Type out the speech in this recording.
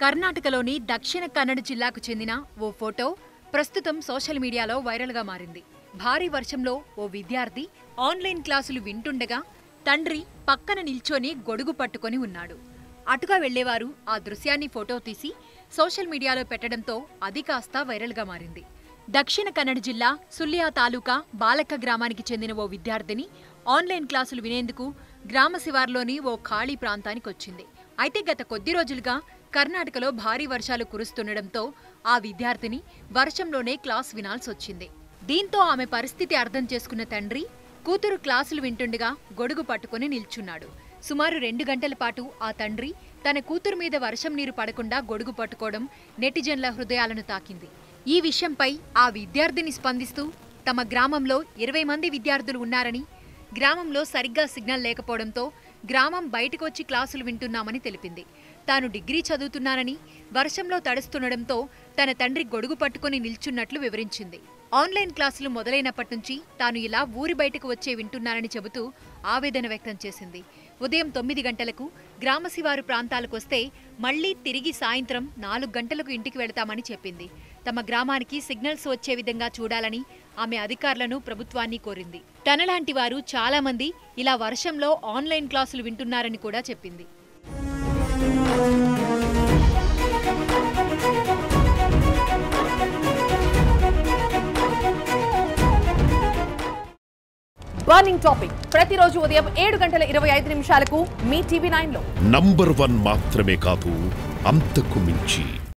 కర్ణాటకలోని దక్షిణ కన్నడ జిల్లాకు చెందిన ఓ ఫోటో ప్రస్తుతం సోషల్ మీడియాలో వైరల్గా మారింది భారీ వర్షంలో ఓ విద్యార్థి ఆన్లైన్ క్లాసులు వింటుండగా తండ్రి పక్కన నిల్చొని గొడుగు పట్టుకొని ఉన్నాడు అటుగా వెళ్లేవారు ఆ దృశ్యాన్ని ఫోటో తీసి సోషల్ మీడియాలో పెట్టడంతో అది కాస్త వైరల్గా మారింది దక్షిణ కన్నడ జిల్లా సుల్లియా తాలూకా బాలక్క గ్రామానికి చెందిన ఓ విద్యార్థిని ఆన్లైన్ క్లాసులు వినేందుకు గ్రామ శివార్లోని ఓ ఖాళీ ప్రాంతానికి వచ్చింది అయితే గత కొద్ది రోజులుగా కర్ణాటకలో భారీ వర్షాలు కురుస్తుండటంతో ఆ విద్యార్థిని వర్షంలోనే క్లాస్ వినాల్సి వచ్చింది దీంతో ఆమె పరిస్థితి అర్థం చేసుకున్న తండ్రి కూతురు క్లాసులు వింటుండగా గొడుగు పట్టుకుని నిల్చున్నాడు సుమారు రెండు గంటల పాటు ఆ తండ్రి తన కూతురు మీద వర్షం నీరు పడకుండా గొడుగు పట్టుకోవడం నెటిజన్ల హృదయాలను తాకింది ఈ విషయంపై ఆ విద్యార్థిని స్పందిస్తూ తమ గ్రామంలో ఇరవై మంది విద్యార్థులు ఉన్నారని గ్రామంలో సరిగ్గా సిగ్నల్ లేకపోవడంతో గ్రామం బయటకు వచ్చి క్లాసులు వింటున్నామని తెలిపింది తాను డిగ్రీ చదువుతున్నానని వర్షంలో తడుస్తుండడంతో తన తండ్రి గొడుగు పట్టుకుని నిల్చున్నట్లు వివరించింది ఆన్లైన్ క్లాసులు మొదలైనప్పటి నుంచి తాను ఇలా ఊరి బయటకు వచ్చే వింటున్నానని చెబుతూ ఆవేదన వ్యక్తం చేసింది ఉదయం తొమ్మిది గంటలకు గ్రామ శివారు ప్రాంతాలకు వస్తే మళ్లీ తిరిగి సాయంత్రం నాలుగు గంటలకు ఇంటికి వెళతామని చెప్పింది తమ గ్రామానికి సిగ్నల్స్ వచ్చే విధంగా చూడాలని ఆమె అధికారులను ప్రభుత్వాన్ని కోరింది తనలాంటి వారు చాలా మంది ఇలా వర్షంలో ఆన్లైన్ క్లాసులు వింటున్నారని కూడా చెప్పింది బర్నింగ్ టాపిక్ ప్రతిరోజు ఉదయం ఏడు గంటల ఇరవై ఐదు నిమిషాలకు మీ టీవీ నైన్ లో నంబర్ వన్ మాత్రమే కాదు అంతకు మించి